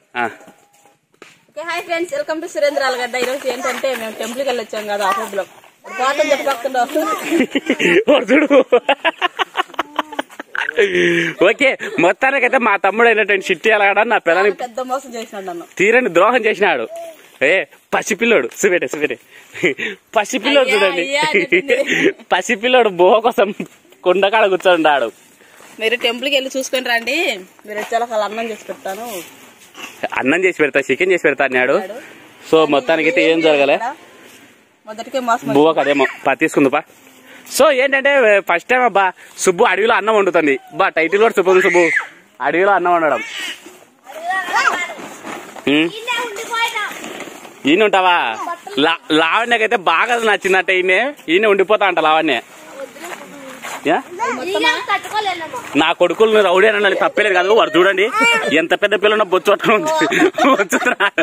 ఆ. Okay hi friends welcome to Surendra Allagadda ఈరోజు ఏంటంటే మేము టెంపుల్కి వెళ్ళి వచ్చాం కదా ఆఫీస్లో పోతం చెప్పి పక్కన ఓ చూడు ఓకే మొత్తానికైతే మా తమ్ముడు అయినటువంటి చిట్టి అలాగడ నా పిల్లని పెద్ద మోసం చేసినాడు నన్ను తీరని ద్రోహం చేసినాడు ఏ పసిపిల్లోడు సుబేటే సుబేటే పసిపిల్లోడు అయ్యా, చూడండి అయ్యా చెప్పింది. పసిపిల్లోడు బుహ కోసం కుండకాడ కూర్చోండాడు మీరు టెంపుల్కి వెళ్ళి చూసుకొని రండి మీరు వచ్చేలా వాళ్ళ అన్నం చేసి పెడతాను అన్నం చేసి పెడతా చికెన్ చేసి పెడతా అన్నాడు సో మొత్తానికైతే ఏం జరగలే మొదటికే మోసం బువ్వ కదేమో పా తీసుకుంది పా సో ఏంటంటే ఫస్ట్ టైం అబ్బా సుబ్బు అడవిలో అన్నం వండుతుంది బా టైటిల్ కూడా సుబ్బు సుబ్బు అడవిలో అన్నం వండడం ఉమ్. ఈయన ఉంటావా లా- లావణ్యకైతే బాగా నచ్చిందంట ఈయన ఈయన ఉండిపోతా అంట లావణ్య యా? నా కొడుకులు రౌడీ అని తప్పలేదు కాదు వాడు చూడండి ఎంత పెద్ద పిల్లన బొచ్చు పట్టుకుని వచ్చుతున్నాడు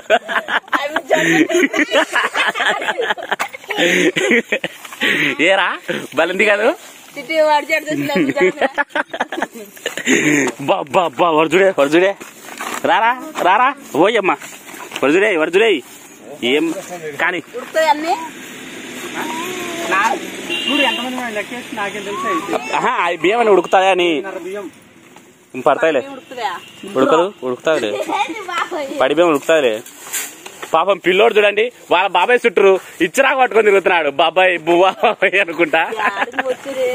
ఏరా బలింది కాదు చిట్టి వాడి చేడు చూసి బాబ్బా అబ్బా వరజుడే వరజుడే రారా రారా ఓయమ్మా వరజుడే వరజుడే ఏం కానీ ఉడుకుతాయి అన్ని ఆహా అవి బియ్యం అని ఉడుకుతాయా అని పడతాయిలే ఉడుకుతుందా ఉడకదు ఉడుకుతాదిలే పడి బియ్యం ఉడుకుతాదిలే పాపం పిల్లోడు చూడండి వాళ్ళ బాబాయ్ చుట్టూరు ఇచ్చిరా పట్టుకొని తిరుగుతున్నాడు బాబాయ్ బువ్వా బాబాయ్ అనుకుంటా ఆడికి వచ్చింది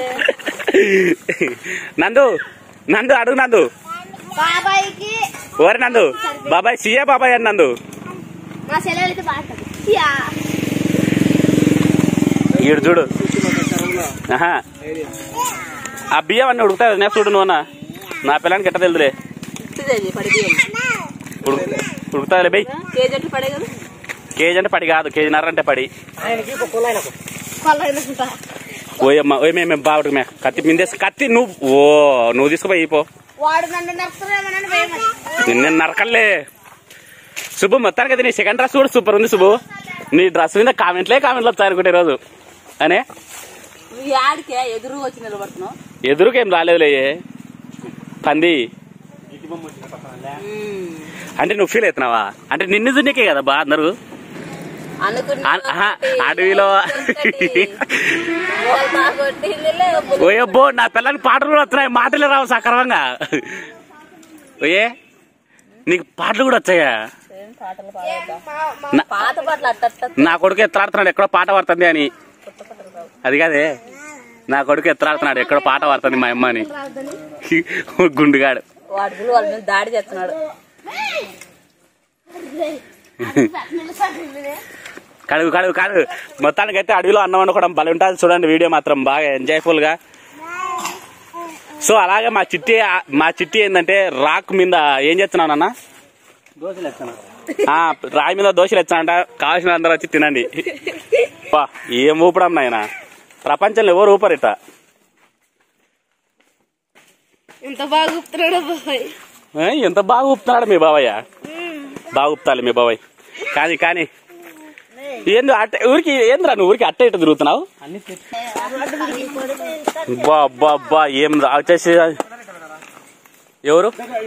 నందు నందు అడుగు నందు బాబాయ్కి ఓరి నందు బాబాయ్ సీఏ బాబాయ్ అని నందు మా సెలవులకి బాగుంటది యా ఈడు చూడు ఆహా. ఆ బియ్యం అన్నీ ఉడుకుతాయి నేను చూడు నువ్వు నా పిల్లానికి ఎట్ట తెలుదులే ఉడుకుతుంది పడి బియ్యం ఉడుకు ఉడుకుతాదిలే బై కేజీ అంటే పడే కదా కేజీ అంటే పడి కాదు కేజీన్నర అంటే పడి కొల్లనుకుంటా ఓయమ్మ ఓయ్ మేము బావుడు మే కత్తి మిందేసి కత్తి నువ్వు ఓ నువ్వు తీసుకుపోయి పో వాడు నన్ను నడుపుతున్నామని భయమని నిన్న నరకల్లే శుభు మొత్తానికి అయితే నీ సెకండ్ డ్రెస్ కూడా సూపర్ ఉంది శుభు నీ డ్రెస్ మీద కామెంట్లే కామెంట్లు వస్తాయి అనుకుంటే ఈరోజు అనే నువ్వు ఈ ఆడికే ఎదురు వచ్చి నిలబడుతున్నావు ఎదురుకేం రాలేదులే పంది అంటే నువ్వు ఫీల్ అవుతున్నావా అంటే నిన్ను దున్నికే కదా బా అందరూ అనుకున్నా ఆ- ఆహా, అడవిలో కొట్టిందిలే ఓయబ్బో నా పిల్లలకి పాటలు కూడా వస్తున్నాయి మాటలే రావు సక్రమంగా ఓయే నీకు పాటలు కూడా వచ్చాయా పాటలు పాడేద్దాం నా- పాత పాటలు అట్ట నా కొడుకు ఎత్తాడుతున్నాడు ఎక్కడో పాట పడుతుంది అని అది కాదే నా కొడుకు ఎత్తాడుతున్నాడు ఎక్కడో పాట పడుతుంది మా అమ్మ అని గుండుగాడు వాడి పిల్లలు వాళ్ళ మీద దాడి చేస్తున్నాడు కడుగు కడుగు కడుగు మొత్తానికి అయితే అడవిలో అన్నం వండుకోవడం భలే ఉంటుంది చూడండి వీడియో మాత్రం బాగా ఎంజాయ్ఫుల్ గా సో అలాగే మా చిట్టి మా చిట్టి ఏంటంటే రాక్ మీద ఏం చేస్తున్నాను అన్న ఆ, రాయి మీద దోశలు ఎత్తానంట కావాల్సిన అందరూ వచ్చి తినండి బా ఏం ఊపడం నాయన ప్రపంచంలో ఎవరు ఊపరు ఇట్ట ఇంత బాగా గుప్తున్నాడు బాబాయ్ ఏ, ఎంత బాగా ఊపుతున్నాడు మీ బావయ్య బాగా ఊపుతాలి మీ బాబాయ్ కానీ కానీ ఏంది అట్ట ఊరికి ఏంద్రా నువ్వు ఊరికి అట్ట ఇట్ట తిరుగుతున్నావు బా బా బా ఏం రా వచ్చేసి ఎవరు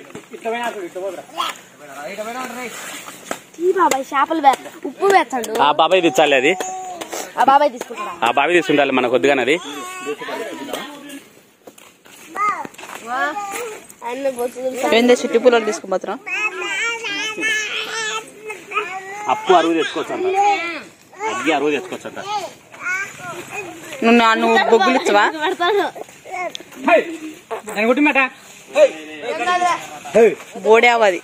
ఈ బాబాయ్ చేపలు వే ఉప్పు వేస్తాడు ఆ బాబాయ్ తెచ్చాలి అది ఆ బాబాయ్ తీసుకుంటాడా ఆ బాబాయ్ తీసుకుంటాలి మన కొద్దిగానే అది అన్న బొచ్చు ఏందే చిట్టి పుల్లలు తీసుకుపోతున్నావు అప్పు అరువు తెచ్చుకోవచ్చు అంట అగ్గి అరువు తెచ్చుకోవచ్చు అంట నువ్వు నా- నువ్వు బొగ్గులు ఇచ్చవా పడతాడు బోడే అవ్వది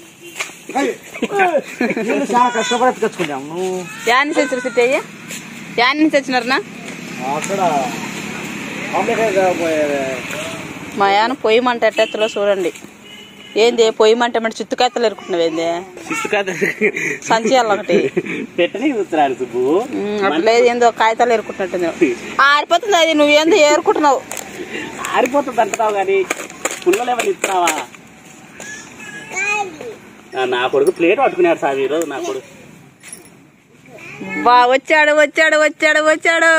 చాలా కష్టపడి తెచ్చుకున్నాం నువ్వు యాడ్ నుంచి వచ్చిన సిట్టి అయ్యి యాడ్ నుంచి వచ్చినారనా అక్కడ ఆమ్లెట్ మా యాన పొయ్యమంట ఎట్టెత్తలో చూడండి ఏంది పొయ్యమంటే మరి చిత్తుకాయతలు ఎరుకుంటున్నావు ఏంది శిస్తు కాదు సంచి ఒకటి పెట్టనే చూస్తున్నాడు సుబ్బు ఉమ్, అట్లా లేదు ఏందో కాగితాలు ఎరుకుంటున్నట్టుంది ఆరిపోతుంది అది నువ్వేందో ఏరుకుంటున్నావు ఆరిపోతుంది అంటున్నావు కానీ పుల్లలు ఏమైనా ఇస్తున్నావా ఆ, నా కొడుకు ప్లేట్ పట్టుకున్నాడు సార్ ఈరోజు నా కొడుకు అబ్బా వచ్చాడు వచ్చాడు వచ్చాడు వచ్చాడు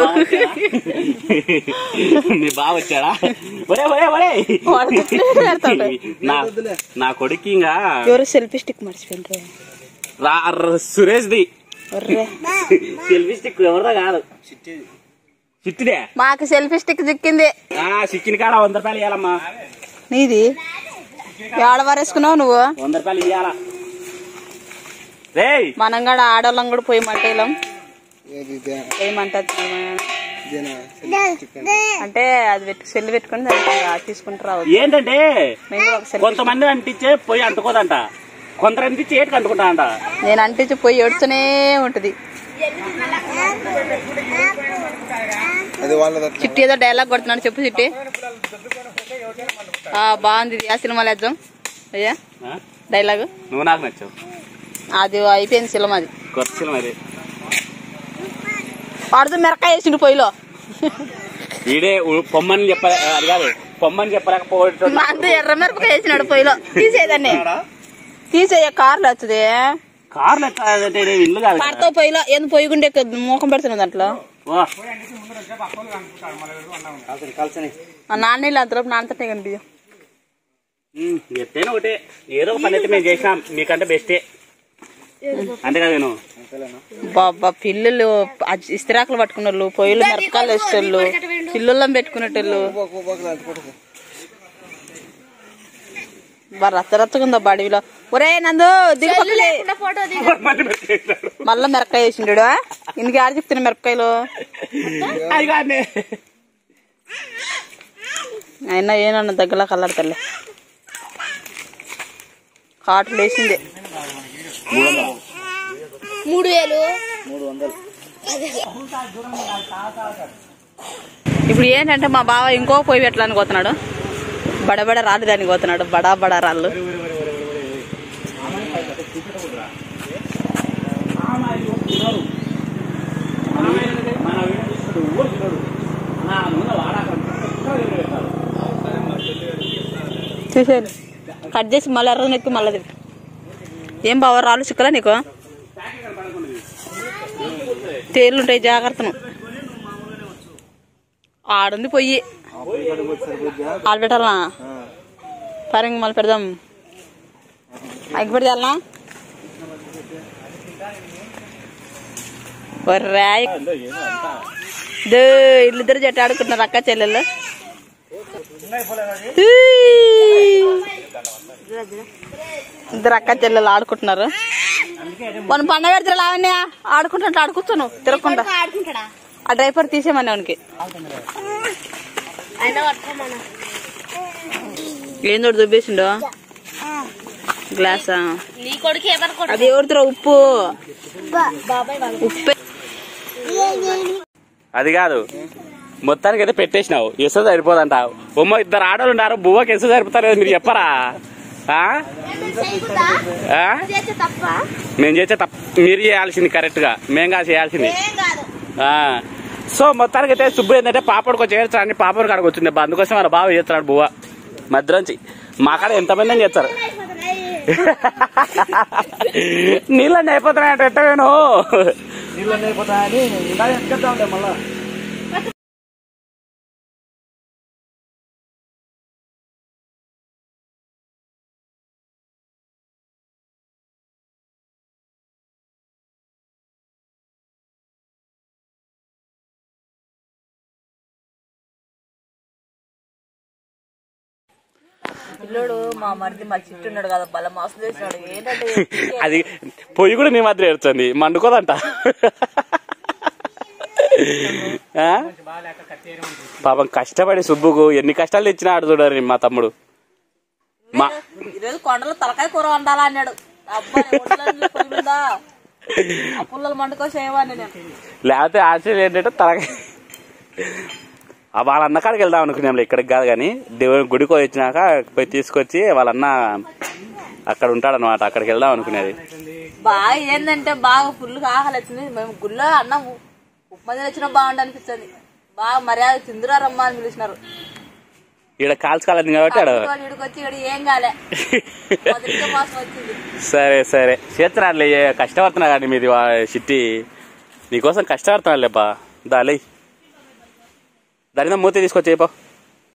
నీ బావ వచ్చాడా ఒరే ఒరే ఒరే వాడు గుర్తులేదు పెడతాడు. నా నా కొడుకు ఇంకా ఎవరు సెల్ఫీ స్టిక్ మర్చిపోయిండ్రు రా ర- సురేష్ ది ఒర్రే సెల్ఫీ స్టిక్ ఎవరిదా కాదు చిట్టిదే మాకు సెల్ఫీ స్టిక్ చిక్కింది ఆ చిక్కిన కాడ వంద రూపాయలు ఇవ్వాలమ్మా నీది ఏడ వరేసుకున్నావు నువ్వు వంద రూపాయలు ఇవ్వాలా రేయ్ మనం కూడా ఆడవాళ్ళం కూడా పోయి మంటేలం ఏమంటారు అంటే అది పెట్టు సెల్ పెట్టుకుని దానికి తీసుకుంటూ రావచ్చు ఏంటంటే మేము కూడా ఒక సెల్ కొంతమంది అంటించే పోయి అంటుకోదంట కొందరు అంటించి ఏటికి అంటుకుంటా నేను అంటించి పోయి ఏడుతూనే ఉంటది అది వాళ్ళది చిట్టి ఏదో డైలాగ్ కొడుతున్నాడు చెప్పు చిట్టి ఆ బాగుంది ఇది. ఆ సినిమాలో వేద్దాం అయ్యా డైలాగ్ నువ్వు నాకు నచ్చావు అది అయిపోయింది సినిమా అది ఖర్చులు మరి వాడుతూ మిరకాయ వేసిండు పొయ్యిలో ఈడే ఉ- పొమ్మని చెప్ప అది కాదు పొమ్మని చెప్పలేకపోవటం మా అంత ఎర్ర మిరపకాయ వేసినాడు పొయ్యిలో తీసేదాన్ని తీసేయ కార్లు వస్తుంది కార్లు ఎత్తాదంటే ఇది ఇల్లు కాదు కదా. పడతావు పొయ్యిలో ఏంది పొయ్యి గుండె మూకం పెడుతున్నావు దాంట్లో ఓ, కలిసి ఆ నాన్న అంతలో నాన్నతో కనిపించు ఉమ్, ఎత్తైనా ఒకటే ఏదో ఒక పని అయితే మేము చేసినాం మీకంటే బెస్టే అంతే కదా నేను బాబా పిల్లలు అజ్- ఇస్తిరాకులు పట్టుకున్న వాళ్ళు పొయ్యిలు మిరపకాయలు వేసేటోళ్ళు పిల్లుల్లం పెట్టుకునేటోళ్ళు బా రచ్చ రచ్చగా ఉందా బడిలో ఒరే నందు దిగు పక్కలే. మళ్ళీ పెట్టేసినాడు. మళ్ళా మిరపకాయ వేసిండు ఇందుకు ఆడ చెప్తున్నా మిరపకాయలు అది కాదు అయినా ఏనన్నా దగ్గరలో కలడతలే కాట్లు వేసిందే మూడు వేలు ఇప్పుడు ఏంటంటే మా బావ ఇంకో పొయ్యి పెట్టడానికి పోతున్నాడు బడబడ రాళ్ళు దానికి పోతున్నాడు బడా బడా రాళ్ళు చూసాను కట్ చేసి మళ్ళీ ఎర్ర నెక్కి మళ్ళీ తిప్పి. ఏం బావ రాళ్ళు చిక్కలా నీకు తేళ్ళు ఉంటాయి జాగ్రత్తను ఆడుంది పొయ్యి ఆలు పెట్టాలనా పరంగి మళ్ళీ పెడదాం అగ్గి పెడితే వెళ్ళనా రాయ్ ఇల్లిద్దరు జట్టు ఆడుకుంటున్నారు అక్క చెల్లెళ్ళు ఇద్దరు అక్క చెల్లెలు ఆడుకుంటున్నారు మన పండగ పెడితే లావణ్య ఆడుకుంటుంటే ఆడుకుంటాను తిరగకుండా ఆడుకుంటాడా ఆ డ్రైవర్ తీసేమని వానికి అయినా పట్టుకోమన్నా ఏం తోడు దుబ్బేసిండు గ్లాసా నీ కొడుకు ఎవరు అది ఎవరితో ఉప్పు బాబాయ్ వాళ్ళు ఉప్పే అది కాదు మొత్తానికి అయితే పెట్టేసినావు ఎసో సరిపోదంట ఉమ్మ ఇద్దరు ఆడవాళ్ళు ఉన్నారు బువ్వకి ఎసో సరిపోతారు మీరు చెప్పరా ఆ? ఆ? తప్ప మేము చేసే తప్ప మీరు చేయాల్సింది కరెక్ట్ గా మేము కాదు చేయాల్సింది ఏం కాదు ఆ. సో మొత్తానికి అయితే సుబ్బు ఏంటంటే పాపడికి వచ్చి చేస్తా అని పాపడి కాడకు వచ్చింది అబ్బా, అందుకోసం వాళ్ళ బావ చేస్తున్నాడు బువ్వ మధ్యలోంచి మా కాడ ఎంతమంది అని చేస్తారు నీళ్ళని అయిపోతున్నాయంట ఎట్ట నేను నీళ్ళు అయిపోతాయని ఇలా ఎత్తుకెళ్తా ఉండే మళ్ళా పిల్లోడు మా మరిది మా చిట్టు ఉన్నాడు కదా బల మోసం చేసినాడు ఏంటంటే అది పొయ్యి కూడా నీ మాత్రం ఏడుతుంది మండుకోదంట ఆ? పాపం కష్టపడి సుబ్బుకు ఎన్ని కష్టాలు తెచ్చినాడు చూడరు మా తమ్ముడు మా ఈరోజు కొండలో తలకాయ కూర వండాలా అన్నాడు అబ్బాయి ఒడ్లన్నీ పొయ్యి మీద ఆ పుల్లలు మండుకోసేవాడిని నేను లేకపోతే ఆశ్చర్యం ఏంటంటే తలక ఆ వాళ్ళ అన్న కాడికి వెళ్దాం అనుకున్నాం ఇక్కడికి కాదు కానీ దేవుని గుడికి పోయి వచ్చినాక పోయి తీసుకొచ్చి వాళ్ళన్న అక్కడ ఉంటాడనమాట అక్కడికి వెళ్దాం అనుకునేది బాగా ఏంటంటే బాగా ఫుల్ ఆకలి వచ్చింది మేము గుళ్ళో అన్నం ఉప్మా వచ్చినా బాగుండు అనిపిస్తుంది బాగా మర్యాద తిందురా రమ్మా అని పిలిచినారు ఈడ కాల్చుకోలేదు కాబట్టి ఆడ ఇక్కడికి వచ్చి ఇక్కడ ఏం కాలే మొదటిగా మాసం వచ్చింది సరే సరే చేస్తున్నారులే కష్టపడుతున్నా కానీ మీది వా- చిట్టి నీకోసం కష్టపడుతున్నాను లేపా దాలే దాని మీద మూత తీసుకొచ్చేపో